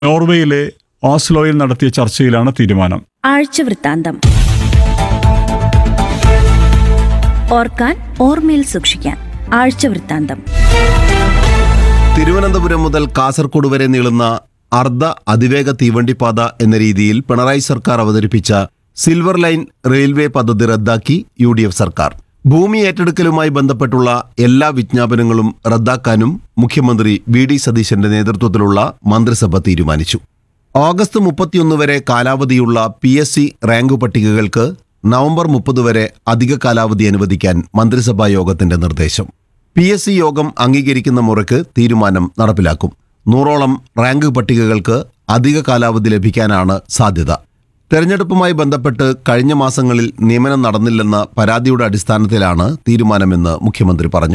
നോർവേയിലെ ഓസ്ലോയിൽ നടത്തിയ ചർച്ചയിലാണ് തീരുമാനം ആഴ്ചവൃത്താന്തം ഓർക്കാൻ ഓർമ്മയിൽ സൂക്ഷിക്കാൻ ആഴ്ചവൃത്താന്തം തിരുവനന്തപുരം മുതൽ കാസർഗോഡ് വരെ നീളുന്ന അർദ്ധ അതിവേഗ തീവണ്ടിപ്പാത എന്ന രീതിയിൽ പിണറായി സർക്കാർ അവതരിപ്പിച്ച സിൽവർ ലൈൻ റെയിൽവേ പദ്ധതി റദ്ദാക്കി യു ഡി എഫ് സർക്കാർ ഭൂമി ഏറ്റെടുക്കലുമായി ബന്ധപ്പെട്ടുള്ള എല്ലാ വിജ്ഞാപനങ്ങളും റദ്ദാക്കാനും മുഖ്യമന്ത്രി വി ഡി സതീശന്റെ നേതൃത്വത്തിലുള്ള മന്ത്രിസഭ തീരുമാനിച്ചു ഓഗസ്റ്റ് മുപ്പത്തിയൊന്ന് വരെ കാലാവധിയുള്ള പി എസ് സി റാങ്ക് പട്ടികകൾക്ക് നവംബർ മുപ്പത് വരെ അധിക കാലാവധി അനുവദിക്കാൻ മന്ത്രിസഭാ യോഗത്തിന്റെ നിർദ്ദേശം പി എസ് സി യോഗം അംഗീകരിക്കുന്ന മുറയ്ക്ക് തീരുമാനം നടപ്പിലാക്കും നൂറോളം റാങ്ക് പട്ടികകൾക്ക് അധിക കാലാവധി ലഭിക്കാനാണ് സാധ്യത തെരഞ്ഞെടുപ്പുമായി ബന്ധപ്പെട്ട് കഴിഞ്ഞ മാസങ്ങളിൽ നിയമനം നടന്നില്ലെന്ന പരാതിയുടെ അടിസ്ഥാനത്തിലാണ് തീരുമാനമെന്ന് മുഖ്യമന്ത്രി പറഞ്ഞു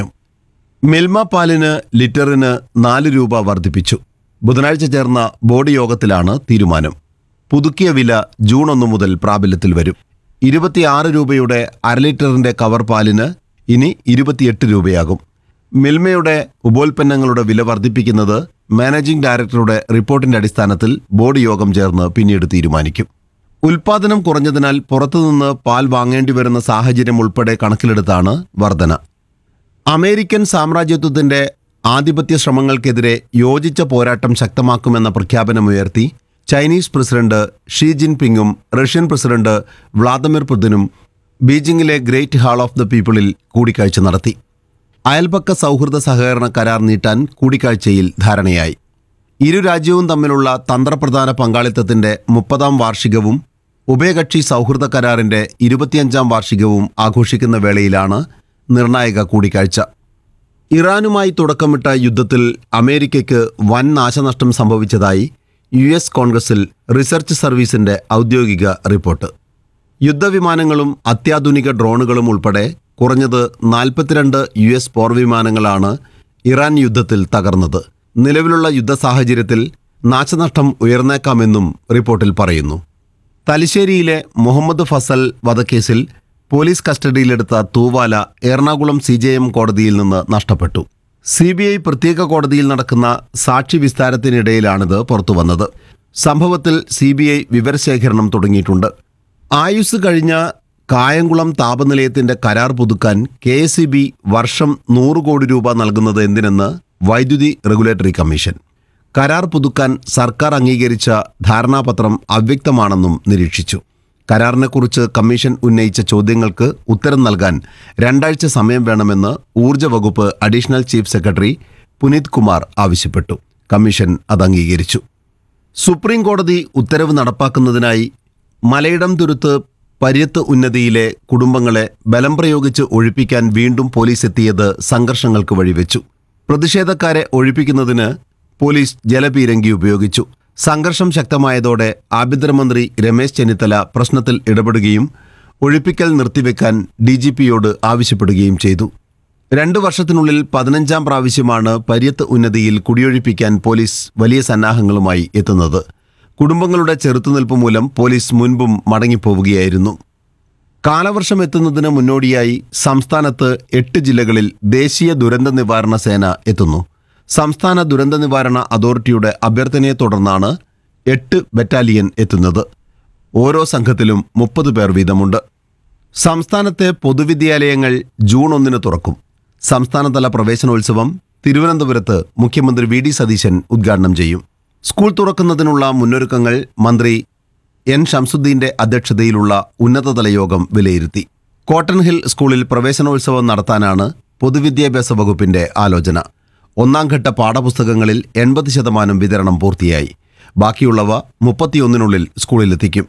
മിൽമ പാലിന് ലിറ്ററിന് നാല് രൂപ വർദ്ധിപ്പിച്ചു ബുധനാഴ്ച ചേർന്ന ബോർഡ് യോഗത്തിലാണ് തീരുമാനം പുതുക്കിയ വില ജൂൺ ഒന്ന് മുതൽ പ്രാബല്യത്തിൽ വരും ഇരുപത്തിയാറ് രൂപയുടെ അര ലിറ്ററിന്റെ കവർ പാലിന് ഇനി ഇരുപത്തിയെട്ട് രൂപയാകും മിൽമയുടെ ഉപോൽപ്പന്നങ്ങളുടെ വില വർദ്ധിപ്പിക്കുന്നത് മാനേജിംഗ് ഡയറക്ടറുടെ റിപ്പോർട്ടിന്റെ അടിസ്ഥാനത്തിൽ ബോർഡ് യോഗം ചേർന്ന് പിന്നീട് തീരുമാനിക്കും ഉൽപാദനം കുറഞ്ഞതിനാൽ പുറത്തുനിന്ന് പാൽ വാങ്ങേണ്ടി വരുന്ന സാഹചര്യം ഉൾപ്പെടെ കണക്കിലെടുത്താണ് വർധന അമേരിക്കൻ സാമ്രാജ്യത്വത്തിന്റെ ആധിപത്യ ശ്രമങ്ങൾക്കെതിരെ യോജിച്ച പോരാട്ടം ശക്തമാക്കുമെന്ന പ്രഖ്യാപനമുയർത്തി ചൈനീസ് പ്രസിഡന്റ് ഷീ ജിൻപിങ്ങും റഷ്യൻ പ്രസിഡന്റ് വ്ളാദിമിർ പുതിനും ബീജിംഗിലെ ഗ്രേറ്റ് ഹാൾ ഓഫ് ദ പീപ്പിളിൽ കൂടിക്കാഴ്ച നടത്തി അയൽപക്ക സൗഹൃദ സഹകരണ കരാർ നീട്ടാൻ കൂടിക്കാഴ്ചയിൽ ധാരണയായി ഇരു രാജ്യവും തമ്മിലുള്ള തന്ത്രപ്രധാന പങ്കാളിത്തത്തിന്റെ മുപ്പതാം വാർഷികവും ഉഭയകക്ഷി സൗഹൃദ കരാറിന്റെ ഇരുപത്തിയഞ്ചാം വാർഷികവും ആഘോഷിക്കുന്ന വേളയിലാണ് നിർണായക കൂടിക്കാഴ്ച ഇറാനുമായി തുടക്കമിട്ട യുദ്ധത്തിൽ അമേരിക്കയ്ക്ക് വൻ നാശനഷ്ടം സംഭവിച്ചതായി യു എസ് കോൺഗ്രസിൽ റിസർച്ച് സർവീസിന്റെ ഔദ്യോഗിക റിപ്പോർട്ട് യുദ്ധവിമാനങ്ങളും അത്യാധുനിക ഡ്രോണുകളും ഉൾപ്പെടെ കുറഞ്ഞത് നാൽപ്പത്തിരണ്ട് യു എസ് പോർവിമാനങ്ങളാണ് ഇറാൻ യുദ്ധത്തിൽ തകർന്നത് നിലവിലുള്ള യുദ്ധ സാഹചര്യത്തിൽ നാശനഷ്ടം ഉയർന്നേക്കാമെന്നും റിപ്പോർട്ടിൽ പറയുന്നു തലശ്ശേരിയിലെ മുഹമ്മദ് ഫസൽ വധക്കേസിൽ പോലീസ് കസ്റ്റഡിയിലെടുത്ത തൂവാല എറണാകുളം സി ജെ എം കോടതിയിൽ നിന്ന് നഷ്ടപ്പെട്ടു സി ബി ഐ പ്രത്യേക കോടതിയിൽ നടക്കുന്ന സാക്ഷി വിസ്താരത്തിനിടയിലാണിത് പുറത്തുവന്നത് സംഭവത്തിൽ സി ബി ഐ വിവരശേഖരണം തുടങ്ങിയിട്ടുണ്ട് ആയുസ് കഴിഞ്ഞ കായംകുളം താപനിലയത്തിന്റെ കരാർ പുതുക്കാൻ കെ എസ് ബി വർഷം നൂറ് കോടി രൂപ നൽകുന്നത് എന്തിനെന്ന് വൈദ്യുതി റെഗുലേറ്ററി കമ്മീഷൻ കരാർ പുതുക്കാൻ സർക്കാർ അംഗീകരിച്ച ധാരണാപത്രം അവ്യക്തമാണെന്നും നിരീക്ഷിച്ചു കരാറിനെക്കുറിച്ച് കമ്മീഷൻ ഉന്നയിച്ച ചോദ്യങ്ങൾക്ക് ഉത്തരം നൽകാൻ രണ്ടാഴ്ച സമയം വേണമെന്ന് ഊർജ്ജ വകുപ്പ് additional chief secretary Puneet Kumar ആവശ്യപ്പെട്ടു കമ്മീഷൻ അത് അംഗീകരിച്ചു സുപ്രീം കോടതി ഉത്തരവ് നടപ്പാക്കുന്നതിനായി മലയിടം തുരുത്ത് പര്യത്ത് ഉന്നതിയിലെ കുടുംബങ്ങളെ ബലം പ്രയോഗിച്ച് ഒഴിപ്പിക്കാൻ വീണ്ടും പോലീസ് എത്തിയത് സംഘർഷങ്ങൾക്ക് വഴിവെച്ചു പ്രതിഷേധക്കാരെ ഒഴിപ്പിക്കുന്നതിന് പോലീസ് ജലപീരങ്കി ഉപയോഗിച്ചു സംഘർഷം ശക്തമായതോടെ ആഭ്യന്തരമന്ത്രി രമേശ് ചെന്നിത്തല പ്രശ്നത്തിൽ ഇടപെടുകയും ഒഴിപ്പിക്കൽ നിർത്തിവെക്കാൻ ഡി ജി പിയോട് ആവശ്യപ്പെടുകയും ചെയ്തു രണ്ടു വർഷത്തിനുള്ളിൽ പതിനഞ്ചാം പ്രാവശ്യമാണ് പര്യത്ത് ഉന്നതിയിൽ കുടിയൊഴിപ്പിക്കാൻ പോലീസ് വലിയ സന്നാഹങ്ങളുമായി എത്തുന്നത് കുടുംബങ്ങളുടെ ചെറുത്തുനിൽപ്പ് മൂലം പോലീസ് മുൻപും മടങ്ങിപ്പോവുകയായിരുന്നു കാലവർഷം എത്തുന്നതിന് മുന്നോടിയായി സംസ്ഥാനത്ത് എട്ട് ജില്ലകളിൽ ദേശീയ ദുരന്ത നിവാരണ സേന എത്തുന്നു സംസ്ഥാന ദുരന്ത നിവാരണ അതോറിറ്റിയുടെ അഭ്യർത്ഥനയെ തുടർന്നാണ് എട്ട് ബറ്റാലിയൻ എത്തുന്നത് ഓരോ സംഘത്തിലും മുപ്പത് പേർ വീതമുണ്ട് സംസ്ഥാനത്തെ പൊതുവിദ്യാലയങ്ങൾ ജൂൺ ഒന്നിന് തുറക്കും സംസ്ഥാനതല പ്രവേശനോത്സവം തിരുവനന്തപുരത്ത് മുഖ്യമന്ത്രി വി ഡി സതീശൻ ഉദ്ഘാടനം ചെയ്യും സ്കൂൾ തുറക്കുന്നതിനുള്ള മുന്നൊരുക്കങ്ങൾ മന്ത്രി എൻ ഷംസുദ്ദീന്റെ അധ്യക്ഷതയിലുള്ള ഉന്നതതല യോഗം വിലയിരുത്തി കോട്ടൺ ഹിൽ സ്കൂളിൽ പ്രവേശനോത്സവം നടത്താനാണ് പൊതുവിദ്യാഭ്യാസ വകുപ്പിന്റെ ആലോചന ഒന്നാം ഘട്ട പാഠപുസ്തകങ്ങളിൽ എൺപത് ശതമാനം വിതരണം പൂർത്തിയായി ബാക്കിയുള്ളവ മുപ്പത്തിയൊന്നിനുള്ളിൽ സ്കൂളിലെത്തിക്കും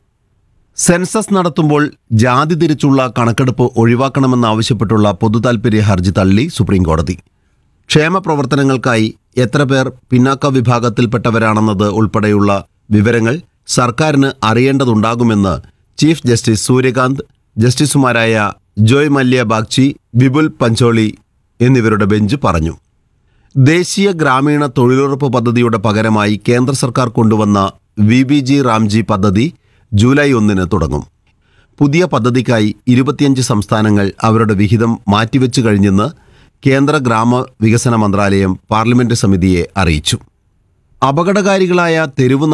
സെൻസസ് നടത്തുമ്പോൾ ജാതി തിരിച്ചുള്ള കണക്കെടുപ്പ് ഒഴിവാക്കണമെന്നാവശ്യപ്പെട്ടുള്ള പൊതുതാൽപര്യ ഹർജി തള്ളി സുപ്രീംകോടതി ക്ഷേമ പ്രവർത്തനങ്ങൾക്കായി എത്ര പേർ പിന്നാക്ക വിഭാഗത്തിൽപ്പെട്ടവരാണെന്നത് ഉൾപ്പെടെയുള്ള വിവരങ്ങൾ സർക്കാരിന് അറിയേണ്ടതുണ്ടാകുമെന്ന് ചീഫ് ജസ്റ്റിസ് സൂര്യകാന്ത് ജസ്റ്റിസുമാരായ ജോയ് മല്യ ബാഗ്ചി വിപുൽ പഞ്ചോളി എന്നിവരുടെ ബെഞ്ച് പറഞ്ഞു ദേശീയ ഗ്രാമീണ തൊഴിലുറപ്പ് പദ്ധതിയുടെ പകരമായി കേന്ദ്ര സർക്കാർ കൊണ്ടുവന്ന വി ബി ജി റാംജി പദ്ധതി ജൂലൈ ഒന്നിന് തുടങ്ങും പുതിയ പദ്ധതിക്കായി ഇരുപത്തിയഞ്ച് സംസ്ഥാനങ്ങൾ അവരുടെ വിഹിതം മാറ്റിവെച്ചു കഴിഞ്ഞെന്ന് കേന്ദ്ര ഗ്രാമ വികസന മന്ത്രാലയം പാർലമെന്റ് സമിതിയെ അറിയിച്ചു അപകടകാരികളായ തെരുവ്